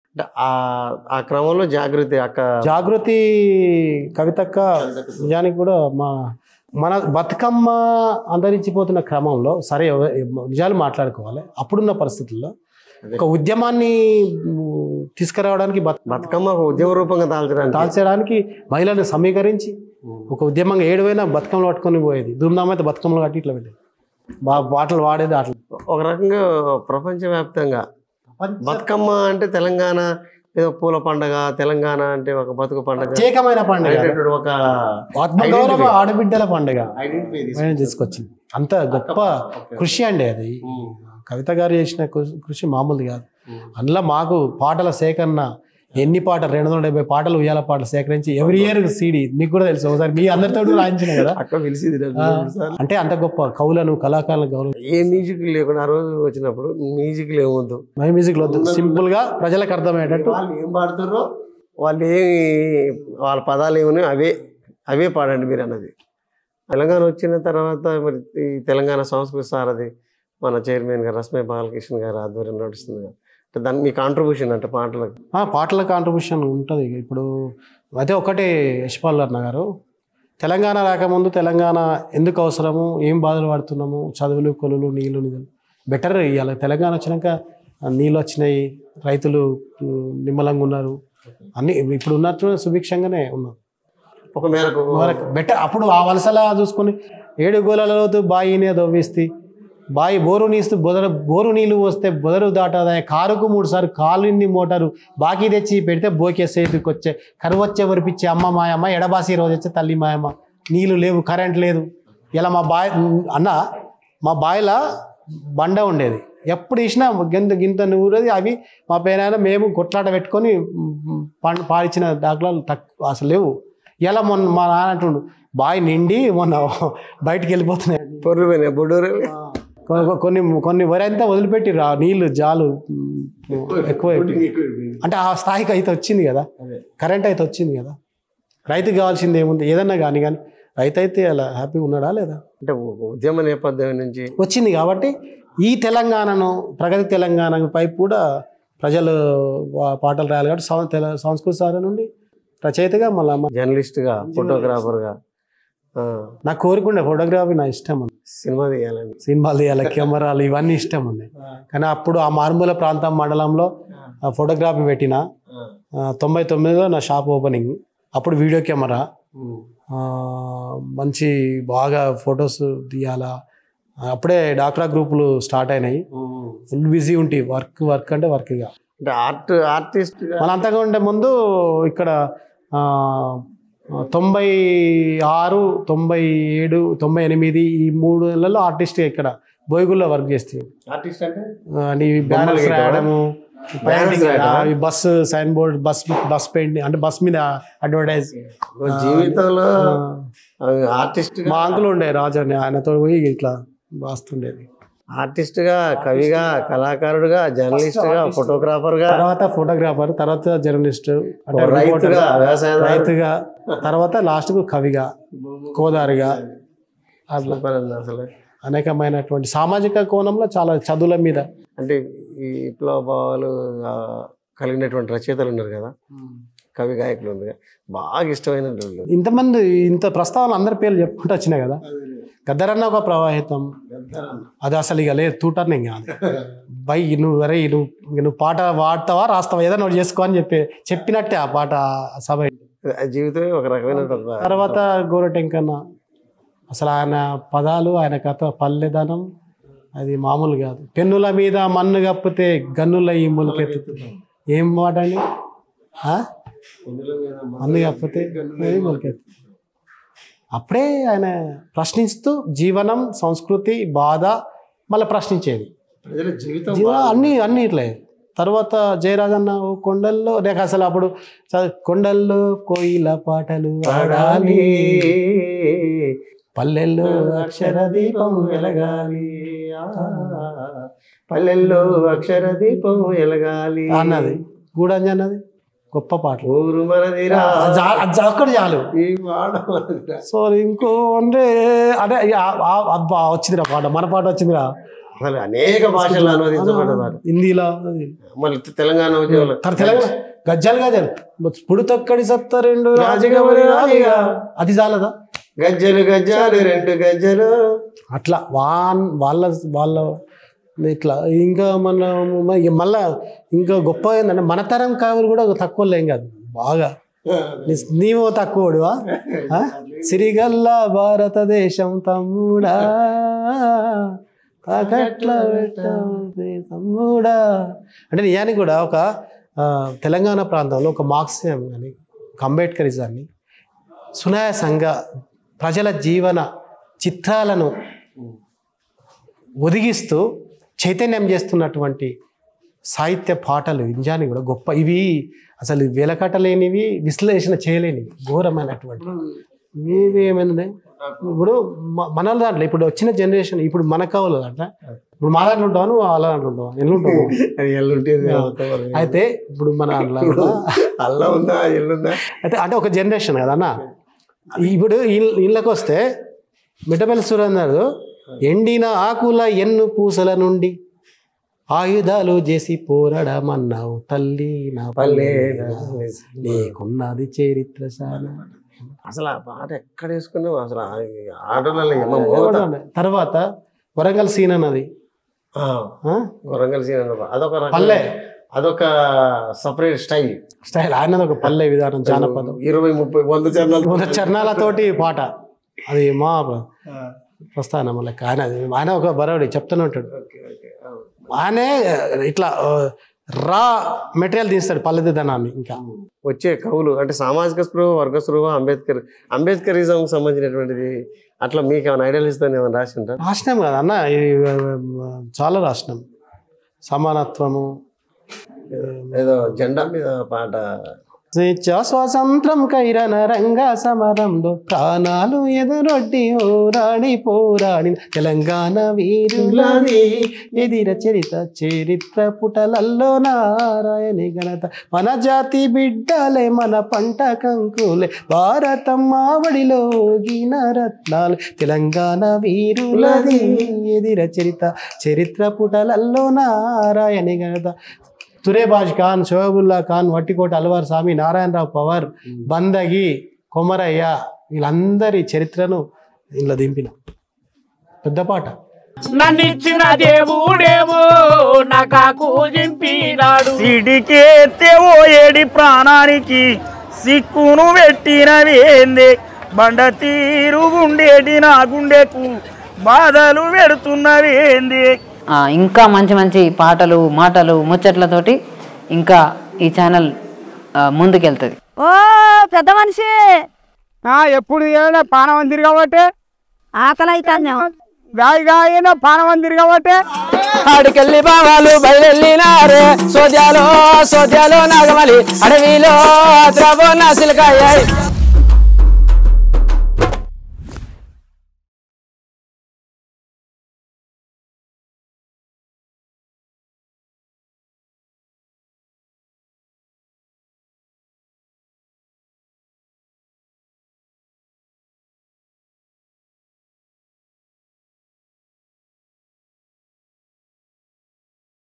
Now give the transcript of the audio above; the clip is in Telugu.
అంటే ఆ- ఆ క్రమంలో జాగృతి అక్క జాగృతి కవితక్క నిజానికి కూడా మా మన బతుకమ్మ అంతరించిపోతున్న క్రమంలో సరే ఎవ- నిజాలు మాట్లాడుకోవాలి అప్పుడున్న పరిస్థితుల్లో ఒక ఉద్యమాన్ని మ్, తీసుకురావడానికి బత్ బతుకమ్మ ఒక ఉద్యమ రూపంగా దాల్చడానికి దాల్చడానికి మహిళలను సమీకరించి ఒక ఉద్యమంగా ఏడువైనా బతుకమ్మలు పట్టుకొని పోయేది ధూమ్ధామ్ అయితే బతుకమ్మలు కట్టి ఇట్లా పెట్టేది బా పాటలు వాడేది అట్లా ఒక రకంగా ప్రపంచవ్యాప్తంగా బతుకమ్మ అంటే తెలంగాణ ఏదో పూల పండగ తెలంగాణ అంటే ఒక బతుకు పండగ ప్రత్యేకమైన పండుగ అనేటటువంటి ఒక ఆత్మగౌరవ ఆడబిడ్డల పండుగ ఐడెంటిటీ ఆయన తీసుకొచ్చింది అంత గొప్ప కృషి అండి అది కవిత గారు చేసిన కృ- కృషి మామూలుది కాదు అందులో మాకు పాటల సేకరణ ఎన్ని పాటలు రెండు వందల డెబ్బై పాటలు ఉయ్యాల పాటలు సేకరించి ఎవ్రీ ఇయర్ సీడీ మీకు కూడా తెలుసు ఒకసారి మీ అందరితో కూడా రాయించిన కదా అక్క పిలిచింది నన్ను ఆ, మూడు సార్లు. అంటే అంత గొప్ప కవులను కళాకారులను గౌరవం ఏ మ్యూజిక్ లేకుండా ఆ రోజు వచ్చినప్పుడు మ్యూజిక్ ఏమొద్దు మై మ్యూజిక్ లో సింపుల్ గా ప్రజలకు అర్థమయ్యేటట్టు వాళ్ళు ఏం పాడుతారో వాళ్ళు ఏమి వాళ్ళ పదాలు ఏమని అవే అవే పాడండి మీరు అన్నది తెలంగాణ వచ్చిన తర్వాత మరి ఈ తెలంగాణ సంస్కృతి సారథి మన చైర్మన్ గారు రస్మే బాలకృష్ణ గారు ఆధ్వర్యం నడుస్తుంది కదా. అంటే దానికి మీ కాంట్రిబ్యూషన్ అంటే పాటలకు ఆ, పాటల కాంట్రిబ్యూషన్ ఉంటుంది ఇప్పుడు అదే ఒకటే యశ్పాల్ అన్న గారు తెలంగాణ రాకముందు తెలంగాణ ఎందుకు అవసరము ఏం బాధలు పడుతున్నాము చదువులు కొలులు నీళ్లు నిధులు బెటర్ ఇవాళ తెలంగాణ వచ్చినాక ఆ, నీళ్ళు వచ్చినాయి రైతులు ఉమ్, నిమ్మలంగా ఉన్నారు అన్ని ఇప్పుడు ఉన్నట్టు సుభిక్షంగానే ఉన్నారు ఒక మేరకు బెటర్ అప్పుడు ఆ వలసలా చూసుకొని ఏడు గోళాలతో బాయినే దవ్విస్తే బాయి బోరు నీస్తూ బొదర బోరు నీళ్ళు వస్తే బొదరు దాటదా కారుకు మూడు సార్లు కాలింది మోటారు బాకీ తెచ్చి పెడితే బోకే సేతుకి వచ్చే కరువు వచ్చే వరిపిచ్చే అమ్మ మాయమ్మ ఎడబాసి రోజు వచ్చే తల్లి మాయమ్మ నీళ్ళు లేవు కరెంట్ లేదు ఇలా మా బాయ్ అన్న మా బాయిల బండ ఉండేది ఎప్పుడు ఇచ్చినా గింత గింత నూరేది అవి మా పేరైనా మేము కొట్లాట పెట్టుకొని మ్, పం- పాడిచిన దాఖలాలు తక్కువ అసలు లేవు ఇలా మొన్న మా నాన్న అంటుండు బావి నిండి మొన్న బయటికి వెళ్ళిపోతున్నాయి పొర్రుపోయినాయి బొడ్డూరు కొ- కొన్ని కొన్ని వరి అంతా వదిలిపెట్టి రా నీళ్లు జాలు మ్, ఎక్కువ అంటే ఆ స్థాయికి అయితే వచ్చింది కదా కరెంట్ అయితే వచ్చింది కదా రైతుకి కావాల్సింది ఏముంది ఏదన్నా కానీ కానీ రైతు అయితే అలా హ్యాపీగా ఉన్నాడా లేదా అంటే ఒక ఉద్యమ నేపథ్యం నుంచి వచ్చింది కాబట్టి ఈ తెలంగాణను ప్రగతి తెలంగాణ పై కూడా ప్రజలు వా- పాటలు రాయాలి కాబట్టి సం- తెల- సంస్కృత సార నుండి రచయితగా మళ్ళీ జర్నలిస్ట్గా ఫోటోగ్రాఫర్గా ఆ, నా కోరికుండే ఫోటోగ్రఫీ నా ఇష్టం ఉంది సినిమా తీయాలని సినిమాలు తీయాలి కెమెరాలు ఇవన్నీ ఇష్టం ఉంది కానీ అప్పుడు ఆ మారుమూల ప్రాంతం మండలంలో ఆ ఫోటోగ్రఫీ పెట్టిన ఆ, తొంభై తొమ్మిదిలో నా షాప్ ఓపెనింగ్ అప్పుడు వీడియో కెమెరా ఆ, మంచి బాగా ఫొటోస్ తీయాలా అప్పుడే డాక్రా గ్రూపులు స్టార్ట్ అయినాయి ఫుల్ బిజీ ఉంటాయి వర్క్ వర్క్ అంటే వర్క్ ఇక అంటే ఆర్ట్ ఆర్టిస్ట్ మన అంతగా ఉండే ముందు ఇక్కడ ఆ, తొంభై ఆరు తొంభై ఏడు తొంభై ఎనిమిది ఈ మూడు నెలల్లో ఆర్టిస్ట్ ఇక్కడ బోయగుల్లో వర్క్ చేస్తే ఆర్టిస్ట్ అంటే అండ్ ఈ బ్యానర్స్ గీయటమా? రాయడము Banners రాయడమా? ఈ bus sign board bus bus paint అంటే బస్ మీద అడ్వర్టైజ్ జీవితంలో ఆర్టిస్ట్ మా అంకుల్ ఉండే రాజు అని ఆయనతో పోయి ఇట్లా రాస్తుండేది ఆర్టిస్ట్ గా కవిగా కళాకారుడుగా జర్నలిస్ట్ గా ఫోటోగ్రాఫర్ గా తర్వాత ఫోటోగ్రాఫర్ తర్వాత జర్నలిస్ట్ అంటే రైతుగా వ్యవసాయ రైతుగా తర్వాత లాస్ట్ కు కవిగా కోదారిగా అట్లా అసలు అనేకమైనటువంటి సామాజిక కోణంలో చాలా చదువుల మీద అంటే ఈ విప్లవ భావాలు ఆ, కలిగినటువంటి రచయితలు ఉన్నారు కదా కవి గాయకులు ఉన్నారు కదా బాగా ఇష్టమైన వాళ్ళు ఇంతమంది ఇంత ప్రస్తావన అందరి పేర్లు చెప్పుకుంటూ వచ్చినాయి కదా గద్దరన్న ఒక ప్రవాహితం అది అసలు ఇక లేదు టూటర్నింగ్ కాదు బై నువ్వు వరే నువ్వు ఇక నువ్వు పాట వాడతావా రాస్తావా ఏదైనా ఒకటి చేసుకో అని చెప్పి చెప్పినట్టే ఆ పాట ఆ సభ ఆ జీవితమే ఒక రకమైన ఒక- తర్వాత గోరటెంకన్న అసలు ఆయన పదాలు ఆయన కథ పల్లెదనం అది మామూలు కాదు పెన్నుల మీద మన్ను కప్పితే గన్నుల ఈ మొలకెత్తుతుంది ఏం మాట అండి ఆ? మన్ను కప్పితే గన్నుల ఈ మొలకెత్తు అప్పుడే ఆయన ప్రశ్నిస్తూ జీవనం సంస్కృతి బాధ మళ్ళీ ప్రశ్నించేది ప్రజల జీవితం జీవనం అన్ని అన్ని ఇట్లే తర్వాత జయరాజన్న ఓ కొండల్లో నాకు అసలు అప్పుడు చ- కొండల్లో కోయిల పాటలు ఆడాలి పల్లెల్లో అక్షర దీపం వెలగాలి ఆ, పల్లెల్లో అక్షర దీపం ఎలగాలి అన్నది గూడంజ అన్నది గొప్ప పాటలు ఊరు మనదిరా అది చా- అది చా- ఒక్కటి చాలు ఈ వాడ మనదిరా సో ఇంకో అంటే అదే ఆ- ఆ- అబ్బా వచ్చిందిరా పాట మన పాట వచ్చిందిరా అసలు అనేక భాషల్లో అనువదించబడ్డమాట హిందీలో అది. మళ్ళీ తెలంగాణ ఉద్యోగులు తన తెలంగాణ గజ్జలు గజలు పుడు తక్కడి సత్త రెండు రాజుగవరి రాజుగా. అది చాలదా గజ్జలు గజ్జాలు రెండు గజ్జలు అట్లా వాన్ వాళ్ళ వాళ్ళ ఇట్లా ఇంకా మన మ- మళ్ళా ఇంకా గొప్ప ఏంటంటే మన తరం కవులు కూడా తక్కువ ఏం కాదు బాగా నీ- నీవు తక్కువడువా సిరిగల్ల భారతదేశం తమ్ముడా తాకట్ల పెట్టవలసి తమ్ముడా అంటే నిజానికి కూడా ఒక ఆ, తెలంగాణ ప్రాంతంలో ఒక మార్క్సిజం కానీ ఒక అంబేద్కరిజాన్ని సునాయాసంగా ప్రజల జీవన చిత్రాలను ఒదిగిస్తూ చైతన్యం చేస్తున్నటువంటి సాహిత్య పాటలు ఇంజాని కూడా గొప్ప ఇవి అసలు వెలకట్టలేనివి విశ్లేషణ చేయలేనివి ఘోరమైనటువంటి ఇవి ఏమైంది ఇప్పుడు మ- మన దాంట్లో ఇప్పుడు వచ్చిన జనరేషన్ ఇప్పుడు మన కవులు దాంట్లో ఇప్పుడు మా దాంట్లో ఉంటావు నువ్వు వాళ్ళ దాంట్లో ఉంటావు ఎల్లు ఉంటావు అది ఎల్లుంటుంది అయితే ఇప్పుడు మన దాంట్లో కూడా అల్ల ఉందా ఎల్లుందా అయితే అంటే ఒక జనరేషన్ కదా అన్న ఇప్పుడు ఇల్- ఇళ్ళకి వస్తే మిఠపల్లి సురేందర్ ఎండిన ఆకుల ఎన్ను పూసల నుండి ఆయుధాలు చేసి పోరాడమన్నావు తల్లి నా పల్లె పల్లె నీకున్నది చరిత్ర చాలా అసలు ఆ పాట ఎక్కడ వేసుకున్నావు అసలు ఆ ఆటోలలో ఏమో మోత తర్వాత వరంగల్ సీన్ అన్నది ఆ, ఆ? వరంగల్ సీన్ అన్న అదొక రకం- పల్లె అదొక సపరేట్ స్టైల్ స్టైల్ ఆయనది ఒక పల్లె విధానం జానపదం ఇరవై ముప్పై వంద చరణాలు వంద చరణాలతోటి పాట అది మా ప్రస్థానం లెక్క ఆయన ఆయన ఒక బరవడి చెప్తూనే ఉంటాడు ఆయనే ఇట్లా ఆ, రా మెటీరియల్ తీస్తాడు పల్లెదిద్దనాన్ని ఇంకా వచ్చే కవులు అంటే సామాజిక స్పృహ వర్గ స్పృహ అంబేద్కర్ అంబేద్కరిజం సంబంధించినటువంటిది అట్లా మీకు ఏమైనా ఐడియలిస్ట్ ఏమైనా రాసి ఉంటారు రాసినాం కదా అన్న ఇది ఆ, చాలా రాసినాం సమానత్వము ఏదో జెండా మీద పాట స్వేచ్ఛ స్వాతంత్రం కైరన రంగ సమరంలో ప్రాణాలు ఎదురొడ్డి ఓరాడి పోరాడి తెలంగాణ వీరులది ఎదిర చరిత చరిత్ర పుటలల్లో నారాయణి గణత మన జాతి బిడ్డలే మన పంట కంకులే భారతం మావడిలో గీన రత్నాలు తెలంగాణ వీరులది ఎదిర చరిత చరిత్ర పుటలల్లో నారాయణి గణత తురేబాజ్ ఖాన్ షోహబుల్లా ఖాన్ వట్టికోట అల్వార్ స్వామి నారాయణరావు పవర్ బందగి కొమరయ్య వీళ్ళందరి చరిత్రను ఇంట్లో దింపిన పెద్ద పాట నన్నిచ్చిన దేవుడేమో నాకు జింపినాడు సిడికేతే ఓ ఏడి ప్రాణానికి సిక్కును పెట్టినవేందే బండ తీరు గుండేటి నా గుండెకు బాధలు పెడుతున్నవేందే ఆ, ఇంకా మంచి మంచి పాటలు మాటలు ముచ్చట్లతోటి ఇంకా ఈ ఛానల్ ఆ, ముందుకెళ్తుంది ఓ పెద్ద మనిషి ఎప్పుడు ఏమైనా పానం తిరగబట్టే ఆకలి అవుతాను గాయగా అయినా పానం తిరగబట్టే ఆడికెళ్ళి బావాలు బయలునారే సోద్యాలో సోద్యాలో నాగమలి అడవిలో ద్రవో నాసిలకాయ